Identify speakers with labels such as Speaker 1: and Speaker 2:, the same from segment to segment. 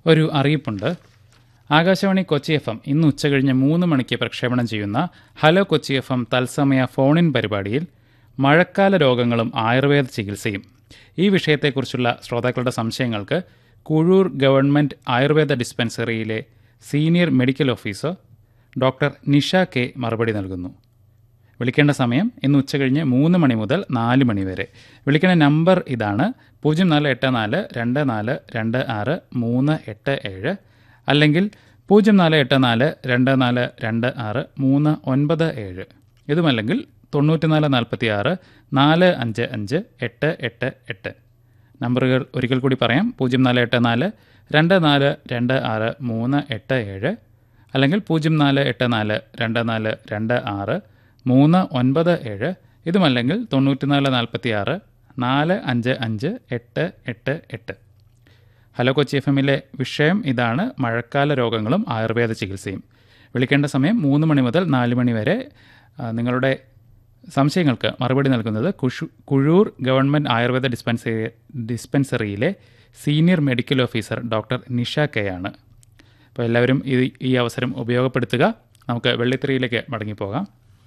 Speaker 1: ഒരു അറിയിപ്പുണ്ട് Akashvani Kochi F M ഇന്ന് ഉച്ചകഴിഞ്ഞ് മൂന്ന് മണിക്ക് പ്രക്ഷേപണം ചെയ്യുന്ന ഹലോ കൊച്ചി എഫ് എം തത്സമയ ഫോണിൻ പരിപാടിയിൽ മഴക്കാല രോഗങ്ങളും ആയുർവേദ ചികിത്സയും ഈ വിഷയത്തെക്കുറിച്ചുള്ള ശ്രോതാക്കളുടെ സംശയങ്ങൾക്ക് Kuzhur government Ayurveda dispensary senior medical officer doctor Nisha K മറുപടി നൽകുന്നു വിളിക്കേണ്ട സമയം ഇന്ന് ഉച്ചകഴിഞ്ഞ് മൂന്ന് മണി മുതൽ നാല് മണി വരെ വിളിക്കേണ്ട നമ്പർ ഇതാണ് പൂജ്യം നാല് എട്ട് നാല് രണ്ട് നാല് രണ്ട് ആറ് മൂന്ന് എട്ട് ഏഴ് അല്ലെങ്കിൽ പൂജ്യം നാല് എട്ട് നാല് രണ്ട് നാല് രണ്ട് ആറ് മൂന്ന് ഒൻപത് ഏഴ് ഇതുമല്ലെങ്കിൽ തൊണ്ണൂറ്റിനാല് നാൽപ്പത്തി ആറ് നാല് അഞ്ച് അഞ്ച് എട്ട് എട്ട് എട്ട് നമ്പറുകൾ ഒരിക്കൽ കൂടി പറയാം പൂജ്യം നാല് എട്ട് നാല് രണ്ട് നാല് രണ്ട് ആറ് മൂന്ന് എട്ട് ഏഴ് അല്ലെങ്കിൽ പൂജ്യം നാല് എട്ട് നാല് രണ്ട് നാല് രണ്ട് ആറ് മൂന്ന് ഒൻപത് ഏഴ് ഇതുമല്ലെങ്കിൽ തൊണ്ണൂറ്റിനാല് നാൽപ്പത്തി ആറ് നാല് അഞ്ച് അഞ്ച് എട്ട് എട്ട് എട്ട് ഹലോ കൊച്ചി എഫ് എമ്മിലെ വിഷയം ഇതാണ് മഴക്കാല രോഗങ്ങളും ആയുർവേദ ചികിത്സയും വിളിക്കേണ്ട സമയം മൂന്ന് മണി മുതൽ നാല് മണി വരെ ആ, നിങ്ങളുടെ സംശയങ്ങൾക്ക് മറുപടി നൽകുന്നത് കുഷു കുഴൂർ ഗവൺമെൻറ് ആയുർവേദ ഡിസ്പെൻസറി ഡിസ്പെൻസറിയിലെ senior medical officer doctor Nisha K ആണ് അപ്പോൾ എല്ലാവരും ഈ ഈ അവസരം ഉപയോഗപ്പെടുത്തുക നമുക്ക് വെള്ളിത്തിരയിലേക്ക് മടങ്ങിപ്പോകാം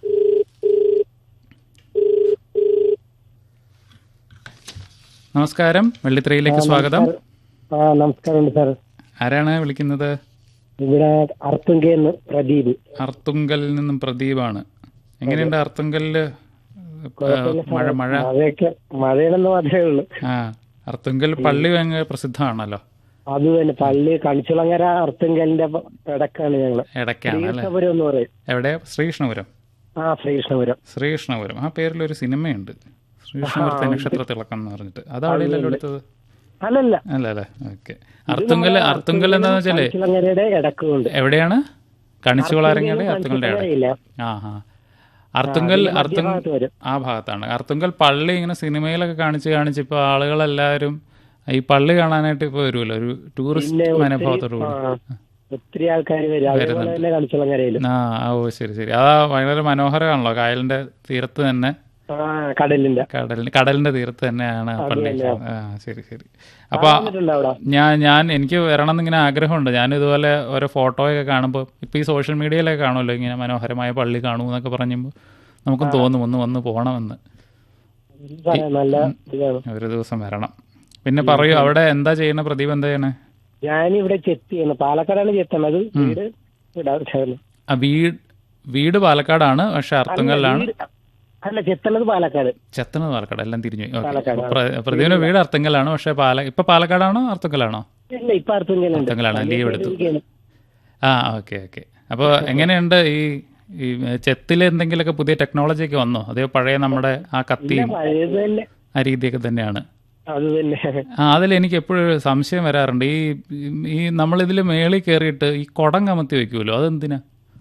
Speaker 1: നമസ്കാരം വെള്ളിത്തിരയിലേക്ക് സ്വാഗതം
Speaker 2: ആ നമസ്കാരം സാർ
Speaker 1: ആരാണ് വിളിക്കുന്നത്
Speaker 2: ഇവിടെ അർത്തുങ്കന്ന് പ്രദീപ്
Speaker 1: അർത്തുങ്കലിൽ നിന്നും പ്രദീപാണ് എങ്ങനെയുണ്ട് അർത്തുങ്കലില് മഴ മഴ
Speaker 2: മഴയൊക്കെ മഴയാണെന്ന് മാത്രമേ ഉള്ളൂ
Speaker 1: ആ അർത്തുങ്കൽ പള്ളി ഭയങ്കര പ്രസിദ്ധമാണല്ലോ
Speaker 2: അത് തന്നെ പള്ളി കണിച്ചുളങ്ങര അർത്തുങ്കലിന്റെ ഇടക്കാണ് ഞങ്ങള്
Speaker 1: ഇടയ്ക്കാണ് അല്ലേ
Speaker 2: ശ്രീകൃഷ്ണപുരം എന്ന് പറയും
Speaker 1: എവിടെ ശ്രീകൃഷ്ണപുരം
Speaker 2: ആ ശ്രീകൃഷ്ണപുരം
Speaker 1: ശ്രീകൃഷ്ണപുരം ആ പേരിലൊരു സിനിമയുണ്ട് ശ്രീകൃഷ്ണപുരത്തെ നക്ഷത്ര തിളക്കം എന്ന് പറഞ്ഞിട്ട് അത് അവിടെയല്ലല്ലോ എടുത്തത്
Speaker 2: അല്ലല്ല
Speaker 1: അല്ല അല്ലേ ഓക്കെ അർത്തുങ്കൽ അർത്തുങ്കൽ എന്താന്ന് വെച്ചാല്
Speaker 2: കണിച്ചുളങ്ങരയുടെ ഇടക്കുണ്ട്
Speaker 1: എവിടെയാണ് കണിച്ചുകളാരങ്ങയുടെ അർത്തുങ്കലിന്റെ അവിടെ
Speaker 2: ഇല്ല
Speaker 1: ആ ആ അർത്തുങ്കൽ അർത്തുങ്കൽ
Speaker 2: ഭാഗത്ത് വരും
Speaker 1: ആ ഭാഗത്താണ് അർത്തുങ്കൽ പള്ളി ഇങ്ങനെ സിനിമയിലൊക്കെ കാണിച്ച് കാണിച്ച് ഇപ്പോൾ ആളുകളെല്ലാവരും ഈ പള്ളി കാണാനായിട്ട് ഇപ്പോൾ വരുമല്ലോ ഒരു ടൂറിസ്റ്റ് മനോഭാവത്തോടു
Speaker 2: ആ,
Speaker 1: കൂടി
Speaker 2: ഒത്തിരി ആൾക്കാർ വരും അതേപോലെ തന്നെ കണിച്ചുളങ്ങരയിലും
Speaker 1: ആ ആ, ഓ ശരി ശരി അതാ വളരെ മനോഹരമാണല്ലോ കായലിന്റെ തീരത്ത് തന്നെ
Speaker 2: ആ കടലിന്റെ
Speaker 1: കടലിന് കടലിന്റെ തീരത്ത് തന്നെയാണ് ആ പള്ളി ആ ശരി ശരി അപ്പൊ
Speaker 2: വന്നിട്ടുണ്ടോ അവിടെ
Speaker 1: ഞാൻ ഞാൻ എനിക്ക് വരണം എന്നിങ്ങനെ ആഗ്രഹമുണ്ട് ഞാൻ ഇതുപോലെ ഓരോ ഫോട്ടോയൊക്കെ കാണുമ്പോൾ ഇപ്പോൾ ഈ സോഷ്യൽ മീഡിയയിലൊക്കെ കാണുമല്ലോ ഇങ്ങനെ മനോഹരമായ പള്ളി കാണൂ എന്നൊക്കെ പറയുമ്പോൾ നമുക്കും തോന്നും ഒന്ന് വന്ന് പോകണമെന്ന്
Speaker 2: സാറേ, നല്ല ഇതാണ്
Speaker 1: ഒരു ദിവസം വരണം പിന്നെ പറയൂ അവിടെ എന്താ ചെയ്യുന്ന പ്രദീപ് എന്താ ചെയ്യണേ
Speaker 2: ഞാനിവിടെ ചെത്തിയാണ് പാലക്കാടാണ് ചെത്തണത് വീട് ഇവിടെ ചേർന്ന്.
Speaker 1: ആ വീട് വീട് പാലക്കാടാണ് പക്ഷെ അർത്തുങ്കലിലാണ്
Speaker 2: വീട്- അല്ല ചെത്തണത് പാലക്കാട്
Speaker 1: ചെത്തണത് പാലക്കാട് എല്ലാം തിരിഞ്ഞു പോയി. ഓക്കേ.
Speaker 2: പാലക്കാട്.
Speaker 1: അപ്പൊ പ്ര- പ്രദീപിന്റെ വീട് അർത്തുങ്കലാണ് പക്ഷെ പാല ഇപ്പൊ പാലക്കാടാണോ അർത്തുങ്കലാണോ
Speaker 2: ഇല്ല ഇപ്പൊ അർത്തുങ്കലുണ്ട്
Speaker 1: അർത്തുങ്കലാണ് ലീവ് എടുത്തു ആ ഓക്കെ ഓക്കെ അപ്പോൾ എങ്ങനെയുണ്ട് ഈ ഈ ചെത്തിൽ എന്തെങ്കിലുമൊക്കെ പുതിയ ടെക്നോളജി ഒക്കെ വന്നോ അതോ പഴയ നമ്മുടെ ആ കത്തിയും
Speaker 2: പഴയത് തന്നെ
Speaker 1: ആ രീതിയൊക്കെ തന്നെയാണ്
Speaker 2: അത് തന്നെ
Speaker 1: ആ അതിൽ എനിക്ക് എപ്പോഴും സംശയം വരാറുണ്ട് ഈ ഈ നമ്മളിതിൽ മേളിൽ കയറിയിട്ട് ഈ കുടം കമത്തി വെക്കുമല്ലോ അതെന്തിനാ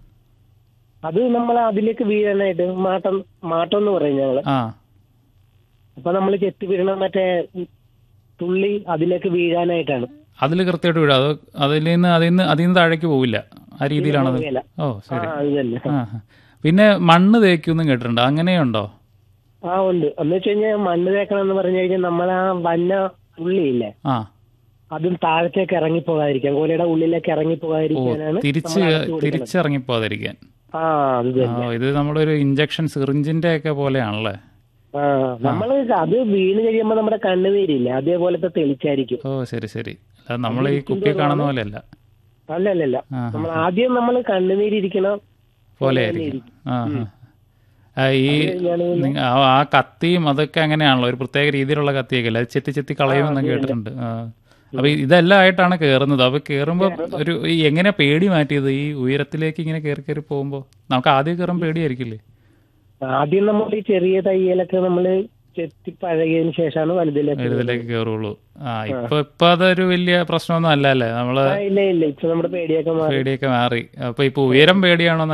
Speaker 2: അത് നമ്മൾ അതിലേക്ക് വീഴാനായിട്ട് മാട്ടം മാട്ടം എന്ന് പറയും ഞങ്ങള്
Speaker 1: ആ
Speaker 2: അപ്പൊ നമ്മൾ ചെത്തി വീഴണം മറ്റേ തുള്ളി അതിലേക്ക് വീഴാനായിട്ടാണ്
Speaker 1: അതിൽ കൃത്യമായിട്ട് വീഴും അത് അതിൽ നിന്ന് അതിൽ നിന്ന് അതിൽ നിന്ന് താഴേക്ക് പോവില്ല ആ രീതിയിലാണത്
Speaker 2: പോവുകയില്ല.
Speaker 1: ഓ
Speaker 2: ആ
Speaker 1: ശരി
Speaker 2: അത് തന്നെ
Speaker 1: ആ ആ. പിന്നെ മണ്ണ് തേക്കുമെന്നും കേട്ടിട്ടുണ്ട് അങ്ങനെയുണ്ടോ
Speaker 2: ആ ഉണ്ട് എന്ന് വെച്ച് കഴിഞ്ഞാൽ മണ്ണ് തേക്കണം എന്ന് പറഞ്ഞു കഴിഞ്ഞാൽ നമ്മൾ ആ വന്ന തുള്ളിയില്ലേ
Speaker 1: ആ
Speaker 2: അതും താഴത്തേക്ക് ഇറങ്ങിപ്പോകാതിരിക്കാൻ കോലയുടെ ഉള്ളിലേക്ക്
Speaker 1: ഓ
Speaker 2: ഇറങ്ങിപ്പോകാതിരിക്കാനാണ്
Speaker 1: തിരിച്ച്
Speaker 2: നമ്മൾ അടച്ചു കൊടുക്കുന്നത്.
Speaker 1: തിരിച്ചിറങ്ങിപ്പോകാതിരിക്കാൻ
Speaker 2: ആ അത്
Speaker 1: ആ
Speaker 2: തന്നെ
Speaker 1: ഇത് നമ്മളൊരു ഇഞ്ചക്ഷൻ സിറിഞ്ചിന്റെ ഒക്കെ പോലെയാണല്ലേ
Speaker 2: ആ നമ്മള് അത് വീണ് കഴിയുമ്പോ നമ്മുടെ കണ്ണുനീരില്ല അതേപോലത്തെ തെളിച്ചായിരിക്കും
Speaker 1: ഓ ശരി ശരി അല്ലാതെ നമ്മൾ ഈ കുപ്പി കാണുന്ന പോലെയല്ല
Speaker 2: അല്ല അല്ല അല്ല
Speaker 1: ആ
Speaker 2: നമ്മൾ ആദ്യം നമ്മൾ കണ്ണുനീരിക്കണം
Speaker 1: പോലെ ആയിരിക്കും ആ ആ. ആ, ഈ നിങ്ങ- ആ- ആ കത്തിയും അതൊക്കെ അങ്ങനെയാണല്ലോ ഒരു പ്രത്യേക രീതിയിലുള്ള കത്തിയൊക്കെ അല്ലേ അത് ചെത്തി ചെത്തി കളയുമെന്ന് കേട്ടിട്ടുണ്ട് ആ. അപ്പൊ ഇതെല്ലാം ആയിട്ടാണ് കേറുന്നത് അപ്പൊ കേറുമ്പോ ഒരു ഈ എങ്ങനെ പേടി മാറ്റിയത് ഈ ഉയരത്തിലേക്ക് ഇങ്ങനെ കയറി കയറി പോകുമ്പോ നമുക്ക് ആദ്യം കയറുമ്പോൾ പേടിയായിരിക്കില്ലേ
Speaker 2: ആദ്യം നമ്മൾ ഈ ചെറിയ തയ്യലൊക്കെ നമ്മള് ചെത്തി പഴകിയതിന് ശേഷമാണ് വലുതിലേക്ക്
Speaker 1: ഇതിലേക്ക് കയറുള്ളൂ ആ ഇപ്പൊ ഇപ്പൊ അതൊരു വലിയ പ്രശ്നമൊന്നും അല്ല അല്ലേ നമ്മള്
Speaker 2: ആ, ഇല്ല ഇല്ല ഇപ്പൊ നമ്മുടെ പേടിയൊക്കെ മാറി
Speaker 1: പേടിയൊക്കെ മാറി അപ്പൊ ഇപ്പൊ ഉയരം പേടിയാണോ